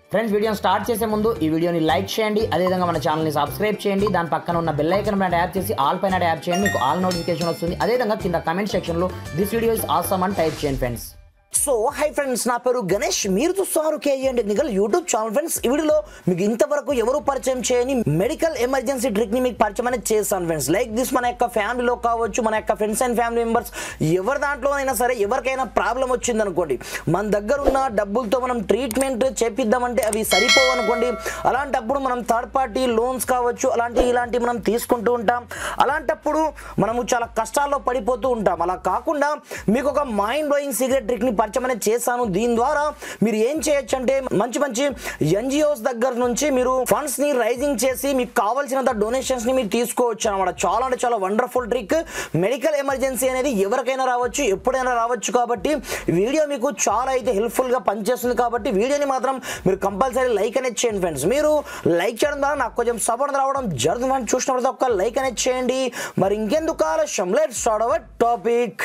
friends వీడియోని start చేసే ముందు ఈ వీడియోని లైక్ చేయండి అదేవిధంగా మన ఛానల్ని సబ్స్క్రైబ్ చేయండి దాని పక్కన ఉన్న బెల్ ఐకన్ పైన ట్యాప్ చేసి ఆల్ పైన ట్యాప్ చేయండి మీకు ఆల్ నోటిఫికేషన్ వస్తుంది అదేవిధంగా కింద కమెంట్ సెక్షన్లో దిస్ వీడియో ఇస్ ఆసమ్ అని టైప్ చేయండి ఫ్రెండ్స్ సో హై ఫ్రెండ్స్ నా పేరు గణేష్ మీరు చూస్తున్నారు KG technical YouTube channel friends ఈ వీడియోలో మీకు ఇంతవరకు ఎవరు పరిచయం చేయని మెడికల్ ఎమర్జెన్సీ ట్రిక్ ని మీకు పరిచయం అనేది చేస్తాను ఫ్రెండ్స్ లైక్ దిస్ మన యొక్క ఫ్యామిలీలో కావచ్చు మన యొక్క ఫ్రెండ్స్ అండ్ ఫ్యామిలీ మెంబర్స్ ఎవరి దాంట్లోనైనా సరే ఎవరికైనా ప్రాబ్లం వచ్చింది అనుకోండి మన దగ్గర ఉన్న డబ్బులతో మనం ట్రీట్మెంట్ చేపిద్దామంటే అవి సరిపోవు అనుకోండి అలాంటప్పుడు మనం థర్డ్ పార్టీ లోన్స్ కావచ్చు అలాంటి ఇలాంటివి మనం తీసుకుంటూ ఉంటాం అలాంటప్పుడు మనము చాలా కష్టాల్లో పడిపోతూ ఉంటాం అలా కాకుండా మీకు ఒక మైండ్ బ్లోయింగ్ సీక్రెట్ ట్రిక్ ని పరిచయం అనేది చేశాను దీని ద్వారా మీరు ఏం చేయొచ్చు అంటే మంచి మంచి ఎన్జిఓస్ దగ్గర నుంచి మీరు ఫండ్స్ ని రైజింగ్ చేసి మీకు కావాల్సినంత డొనేషన్స్ ని మీరు తీసుకోవచ్చు అనమాట చాలా అంటే చాలా వండర్ఫుల్ ట్రిక్ మెడికల్ ఎమర్జెన్సీ అనేది ఎవరికైనా రావచ్చు ఎప్పుడైనా రావచ్చు కాబట్టి వీడియో మీకు చాలా అయితే హెల్ప్ఫుల్ గా పనిచేస్తుంది కాబట్టి వీడియోని మాత్రం మీరు కంపల్సరీ లైక్ అనేది చేయండి ఫ్రెండ్స్ మీరు లైక్ చేయడం ద్వారా నాకు కొంచెం సపోర్ట్ రావడం జరుగుతుంది చూసినప్పుడు ఒక లైక్ అనేది చేయండి మరి ఇంకెందుకు ఆలస్యం let start our topic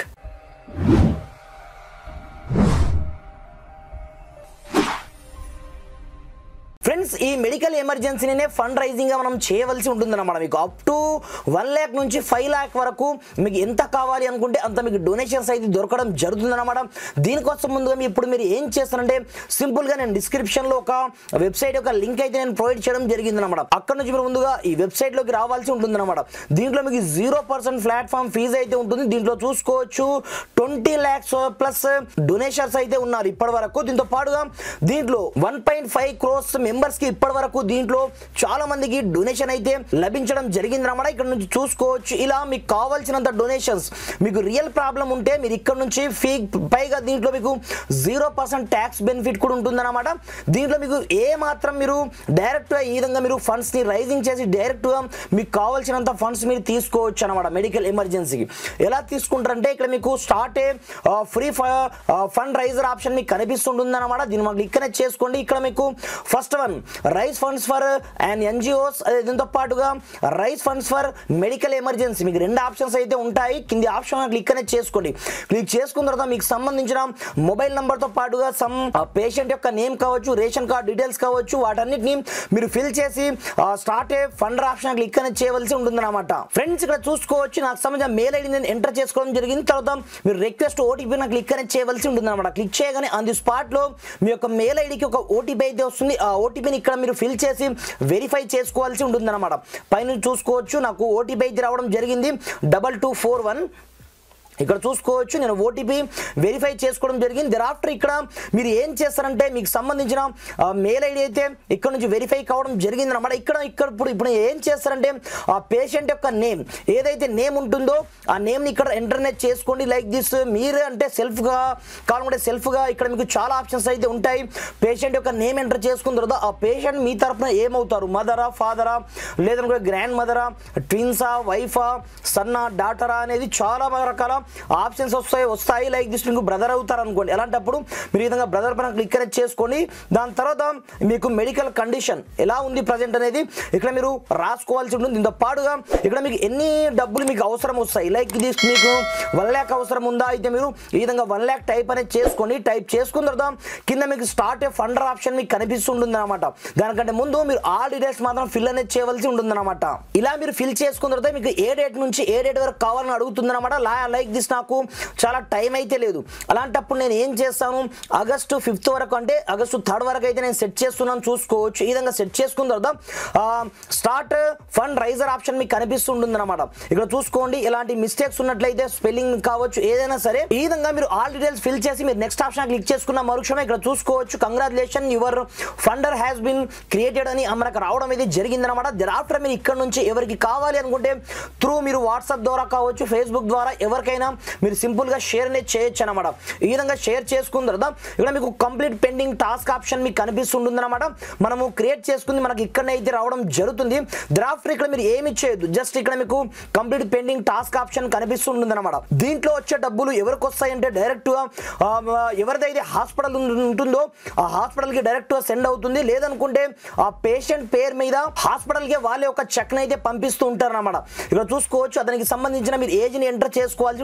friends ఈ మెడికల్ ఎమర్జెన్సీనే ఫండ్ రైజింగ్ గా మనం చేయవలసి ఉంటుందన్నమాట మీకు అప్ టు వన్ ల్యాక్ నుంచి ఫైవ్ ల్యాక్ వరకు మీకు ఎంత కావాలి అనుకుంటే అంత మీకు డొనేషన్స్ అయితే దొరకడం జరుగుతుందన్నమాట దీనికోసం ముందుగా మీ ఇప్పుడు మీరు ఏం చేస్తారంటే సింపుల్ గా నేను డిస్క్రిప్షన్ లో ఒక వెబ్సైట్ యొక్క లింక్ అయితే నేను ప్రొవైడ్ చేయడం జరిగిందన్నమాట అక్కడ నుంచి మీరు ముందుగా ఈ వెబ్సైట్ లోకి రావాల్సి ఉంటుందన్నమాట దీంట్లో మీకు జీరో పర్సెంట్ ప్లాట్ఫామ్ ఫీజు అయితే ఉంటుంది దీంట్లో చూసుకోవచ్చు ట్వంటీ ల్యాక్స్ ప్లస్ డొనేషన్స్ అయితే ఉన్నారు ఇప్పటి వరకు దీంతో పాటుగా దీంట్లో one point five crores members కి ఇప్పటి వరకు దీంట్లో చాలా మందికి డొనేషన్ అయితే లభించడం జరిగింది అన్నమాట ఇక్కడ నుంచి చూసుకోవచ్చు ఇలా మీకు కావాల్సినంత డొనేషన్స్ మీకు రియల్ ప్రాబ్లం ఉంటే మీరు ఇక్కడ నుంచి ఫీ పైగా దీంట్లో మీకు జీరో పర్సెంట్ ట్యాక్స్ బెనిఫిట్ కూడా ఉంటుందన్నమాట దీంట్లో మీకు ఏ మాత్రం మీరు డైరెక్ట్ గా ఈ విధంగా మీరు ఫండ్స్ ని రైజింగ్ చేసి డైరెక్ట్ గా మీకు కావాల్సినంత ఫండ్స్ మీరు తీసుకోవచ్చు అనమాట మెడికల్ ఎమర్జెన్సీకి ఎలా తీసుకుంటారంటే ఇక్కడ మీకు start a free fundraiser option మీకు కనిపిస్తుంటుంది అనమాట దీన్ని మాకు ఇక్కడనే చేసుకోండి ఇక్కడ మీకు first one raise funds for and NGOs దీంతో పాటుగా raise funds for medical emergency మీకు రెండు ఆప్షన్స్ అయితే ఉంటాయి కింది ఆప్షన్ క్లిక్ అనేది చేసుకోండి క్లిక్ చేసుకున్న తర్వాత మీకు సంబంధించిన మొబైల్ తో పాటుగా సమ్ పేషెంట్ యొక్క నేమ్ కావచ్చు రేషన్ కార్డ్ డీటెయిల్స్ కావచ్చు వాటన్నిటిని మీరు ఫిల్ చేసి start a funder option click అనేది చేయవలసి ఉంటుంది అనమాట ఫ్రెండ్స్ ఇక్కడ చూసుకోవచ్చు నాకు సంబంధించిన మెయిల్ ఐడి నేను ఎంటర్ చేసుకోవడం జరిగింది తర్వాత మీరు రిక్వెస్ట్ ఓటీపీ నాకు క్లిక్ అనేది చేయవలసి ఉంటుంది అనమాట క్లిక్ చేయగానే ఆన్ ది స్పాట్ లో మీ యొక్క మెయిల్ ఐడికి ఒక ఓటీపీ అయితే వస్తుంది ఆ ఓటీపీని ఇక్కడ మీరు ఫిల్ చేసి వెరిఫై చేసుకోవాల్సి ఉంటుంది అనమాట పైన చూసుకోవచ్చు నాకు ఓటీపీ అయితే రావడం జరిగింది డబల్ టూ ఫోర్ వన్ ఇక్కడ చూసుకోవచ్చు నేను ఓటీపీ వెరిఫై చేసుకోవడం జరిగింది దెరాఫ్టర్ ఇక్కడ మీరు ఏం చేస్తారంటే మీకు సంబంధించిన మెయిల్ ఐడి అయితే ఇక్కడ నుంచి వెరిఫై కావడం జరిగింది అనమాట ఇక్కడ ఇక్కడ ఇప్పుడు ఇప్పుడు ఏం చేస్తారంటే ఆ పేషెంట్ యొక్క నేమ్ ఏదైతే నేమ్ ఉంటుందో ఆ నేమ్ని ఇక్కడ ఇంటర్నెట్ చేసుకోండి లైక్ దిస్ మీరే అంటే సెల్ఫ్గా కావాలంటే సెల్ఫ్గా ఇక్కడ మీకు చాలా ఆప్షన్స్ అయితే ఉంటాయి పేషెంట్ యొక్క నేమ్ ఎంటర్ చేసుకున్న తర్వాత ఆ పేషెంట్ మీ తరఫున ఏమవుతారు మదరా ఫాదరా లేదంటే గ్రాండ్ మదరా ట్విన్సా వైఫా సన్నా డాటరా అనేది చాలా రకాల ఆప్షన్స్ వస్తాయి వస్తాయి లైక్ దిస్ మీకు బ్రదర్ అవుతారు అనుకోండి అలాంటప్పుడు మీరు ఈ విధంగా బ్రదర్ పైన క్లిక్ అనేది చేసుకోండి దాని తర్వాత మీకు మెడికల్ కండిషన్ ఎలా ఉంది ప్రజెంట్ అనేది ఇక్కడ మీరు రాసుకోవాల్సి ఉంటుంది దీంతో పాటుగా ఇక్కడ మీకు ఎన్ని డబ్బులు మీకు అవసరం వస్తాయి లైక్ ఇది మీకు వన్ ల్యాక్ అవసరం ఉందా అయితే మీరు ఈ విధంగా వన్ ల్యాక్ టైప్ అనేది చేసుకోండి టైప్ చేసుకున్న తర్వాత కింద మీకు స్టార్ట్ ఏ ఫండర్ ఆప్షన్ మీకు కనిపిస్తుంటుంది అనమాట దానికంటే ముందు మీరు ఆ డీటెయిల్స్ మాత్రం ఫిల్ అనేది చేయవలసి ఉంటుంది అనమాట ఇలా మీరు ఫిల్ చేసుకున్న తర్వాత మీకు ఏ డేట్ నుంచి ఏ డేట్ వరకు కావాలని అడుగుతుంది అనమాట లైక్ దిస్ నాకు చాలా టైం అయితే లేదు అలాంటప్పుడు నేను ఏం చేస్తాను ఆగస్టు ఫిఫ్త్ వరకు అంటే ఆగస్టు థర్డ్ వరకు అయితే నేను సెట్ చేస్తున్నాను చూసుకోవచ్చు ఈ విధంగా సెట్ చేసుకున్న తర్వాత స్టార్ట్ ఫండ్ రైజర్ ఆప్షన్ మీకు కనిపిస్తుంటుంది అనమాట ఇక్కడ చూసుకోండి ఇలాంటి మిస్టేక్స్ ఉన్నట్లయితే స్పెల్లింగ్ కావచ్చు ఏదైనా సరే ఈ విధంగా మీరు ఆల్ డీటెయిల్స్ ఫిల్ చేసి మీరు నెక్స్ట్ ఆప్షన్ క్లిక్ చేసుకున్న మరుక్షమే ఇక్కడ చూసుకోవచ్చు congratulation your funder has been created అని మనకు రావడం అనేది జరిగిందనమాట ఆఫ్టర్ మీరు ఇక్కడ నుంచి ఎవరికి కావాలి అనుకుంటే త్రూ మీరు వాట్సాప్ ద్వారా కావచ్చు ఫేస్బుక్ ద్వారా ఎవరికైనా మీరు సింపుల్ గా షేర్ అనేది చేయొచ్చు అనమాట ఈ విధంగా షేర్ చేసుకున్న తర్వాత ఇక్కడ మీకు కంప్లీట్ పెండింగ్ టాస్క్ ఆప్షన్ మీకు కనిపిస్తుంటుంది అనమాట మనము క్రియేట్ చేసుకుంది మనకి ఇక్కడనే అయితే రావడం జరుగుతుంది ద్రాఫ్టర్ ఇక్కడ మీరు ఏమి చేయొద్దు జస్ట్ ఇక్కడ మీకు కంప్లీట్ పెండింగ్ టాస్క్ ఆప్షన్ కనిపిస్తుంటుంది అనమాట దీంట్లో వచ్చే డబ్బులు ఎవరికి వస్తాయంటే డైరెక్ట్ గా ఆ, ఎవరిదైతే హాస్పిటల్ ఉంటుందో ఆ హాస్పిటల్ కి డైరెక్ట్ గా సెండ్ అవుతుంది లేదనుకుంటే ఆ పేషెంట్ పేరు మీద హాస్పిటల్ కి వాళ్ళ యొక్క చెక్ అయితే పంపిస్తూ ఉంటారు అనమాట ఇక్కడ చూసుకోవచ్చు అతనికి సంబంధించిన మీరు ఏజ్ ని ఎంటర్ చేసుకోవాల్సి ఉంటుంది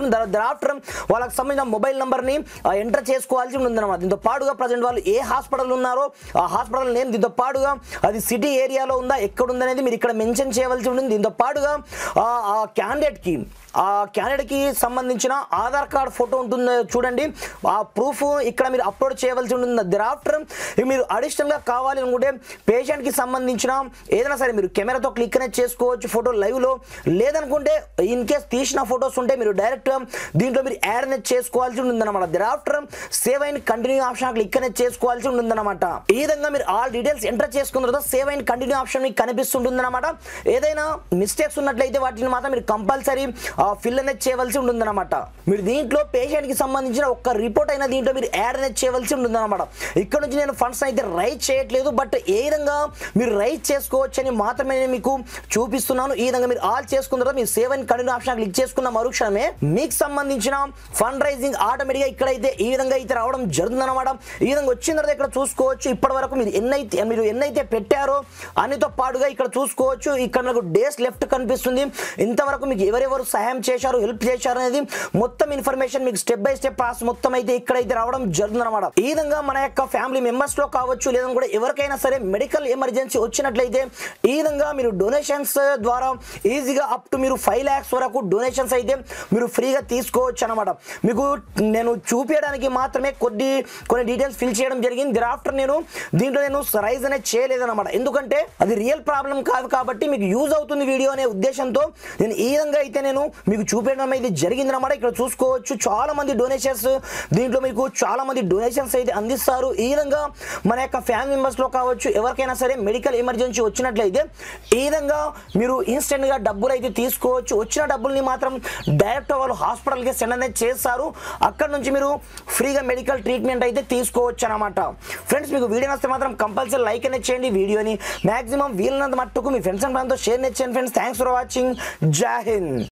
ఆఫ్టర్ వాళ్ళకి సంబంధించిన మొబైల్ నెంబర్ని ఎంటర్ చేసుకోవాల్సి ఉందన్నమాట దీంతో పాటుగా ప్రజెంట్ వాళ్ళు ఏ హాస్పిటల్ ఉన్నారో ఆ హాస్పిటల్ నేమ్ దీంతో పాటుగా అది సిటీ ఏరియాలో ఉందా ఎక్కడ ఉందనేది మీరు ఇక్కడ మెన్షన్ చేయవలసి ఉంటుంది దీంతో పాటుగా ఆ- ఆ క్యాండిడేట్కి ఆ క్యాండిడేట్కి సంబంధించిన ఆధార్ కార్డ్ ఫోటో ఉంటుంది చూడండి ఆ ప్రూఫ్ ఇక్కడ మీరు అప్లోడ్ చేయవలసి ఉంటుంది దెరాఫ్టర్ మీరు అడిషనల్గా కావాలి అనుకుంటే పేషెంట్కి సంబంధించిన ఏదైనా సరే మీరు కెమెరాతో క్లిక్ అనేది చేసుకోవచ్చు ఫోటో లైవ్లో లేదనుకుంటే ఇన్ కేస్ తీసిన ఫొటోస్ ఉంటే మీరు డైరెక్ట్ దీంట్లో మీరు యాడ్ అనేది చేసుకోవాల్సి ఉంటుందన్నమాట దెరాఫ్టర్ సేవ్ అయిన కంటిన్యూ ఆప్షన్ క్లిక్ అనేది చేసుకోవాల్సి ఉంటుందన్నమాట ఈ విధంగా మీరు ఆల్ డీటెయిల్స్ ఎంటర్ చేసుకున్న తర్వాత సేవ్ అయిన కంటిన్యూ ఆప్షన్ మీకు కనిపిస్తుంటుందన్నమాట ఏదైనా మిస్టేక్స్ ఉన్నట్లయితే వాటిని మాత్రం మీరు కంపల్సరీ ఫిల్ అనేది చేయవలసి ఉంటుందన్నమాట మీరు దీంట్లో పేషెంట్కి సంబంధించిన ఒక్క రిపోర్ట్ అయినా దీంట్లో మీరు యాడ్ అనేది చేయవలసి ఉంటుందన్నమాట ఇక్కడ నుంచి నేను ఫండ్స్ అయితే రైట్ చేయట్లేదు బట్ ఏ విధంగా మీరు రైట్ చేసుకోవచ్చు అని మాత్రమే నేను మీకు చూపిస్తున్నాను ఈ విధంగా మీరు ఆల్ చేసుకున్న తర్వాత మీరు save and continue option click చేసుకున్న మరుక్షణమే మీకు సంబంధించిన ఫండ్ రైజింగ్ ఆటోమేటిక్గా ఇక్కడైతే ఈ విధంగా అయితే రావడం జరుగుతుందన్నమాట ఈ విధంగా వచ్చిన తర్వాత ఇక్కడ చూసుకోవచ్చు ఇప్పటి వరకు మీరు ఎన్నైతే మీరు ఎన్నైతే పెట్టారో అన్నితో పాటుగా ఇక్కడ చూసుకోవచ్చు ఇక్కడ నాకు డేస్ లెఫ్ట్ కనిపిస్తుంది ఇంతవరకు మీకు ఎవరెవరు సహాయం చేశారు హెల్ప్ చేశారు అనేది మొత్తం ఇన్ఫర్మేషన్ మీకు స్టెప్ బై స్టెప్ ప్రాసెస్ మొత్తం అయితే ఇక్కడైతే రావడం జరుగుతుందన్నమాట ఈ విధంగా మన యొక్క ఫ్యామిలీ మెంబర్స్ లో కావచ్చు లేదా కూడా ఎవరికైనా సరే మెడికల్ ఎమర్జెన్సీ వచ్చినట్లయితే ఈ విధంగా మీరు డొనేషన్స్ ద్వారా ఈజీగా అప్ టు మీరు ఫైవ్ ల్యాక్స్ వరకు డొనేషన్స్ అయితే మీరు ఫ్రీగా తీసుకోవచ్చు అనమాట మీకు నేను చూపించడానికి మాత్రమే కొద్ది కొన్ని డీటెయిల్స్ ఫిల్ చేయడం జరిగింది దిర్ ఆఫ్టర్ నేను దీంట్లో నేను రైజ్ అనేది చేయలేదన్నమాట ఎందుకంటే అది రియల్ ప్రాబ్లం కాదు కాబట్టి మీకు యూజ్ అవుతుంది వీడియో అనే ఉద్దేశంతో నేను ఈ విధంగా అయితే నేను మీకు చూపించడం అయితే జరిగిందన్నమాట ఇక్కడ చూసుకోవచ్చు చాలా మంది డొనేషన్స్ దీంట్లో మీకు చాలా మంది డొనేషన్స్ అయితే అందిస్తారు ఈ విధంగా మన యొక్క ఫ్యామిలీ మెంబర్స్ లో కావచ్చు ఎవరికైనా సరే మెడికల్ ఎమర్జెన్సీ వచ్చినట్లయితే ఈ విధంగా మీరు ఇన్స్టెంట్ గా డబ్బులు అయితే తీసుకోవచ్చు వచ్చిన డబ్బుల్ని మాత్రం డైరెక్ట్ వాళ్ళు హాస్పిటల్కి సెండ్ అనేది చేస్తారు అక్కడ నుంచి మీరు ఫ్రీగా మెడికల్ ట్రీట్మెంట్ అయితే తీసుకోవచ్చు అనమాట ఫ్రెండ్స్ మీకు వీడియో నచ్చితే మాత్రం కంపల్సరీ లైక్ అనేది చేయండి వీడియోని మాక్సిమం వీలైనంత మట్టుకు మీ ఫ్రెండ్స్ అండ్ ఫ్రెండ్తో షేర్ చేయండి friends thanks for watching Jai Hind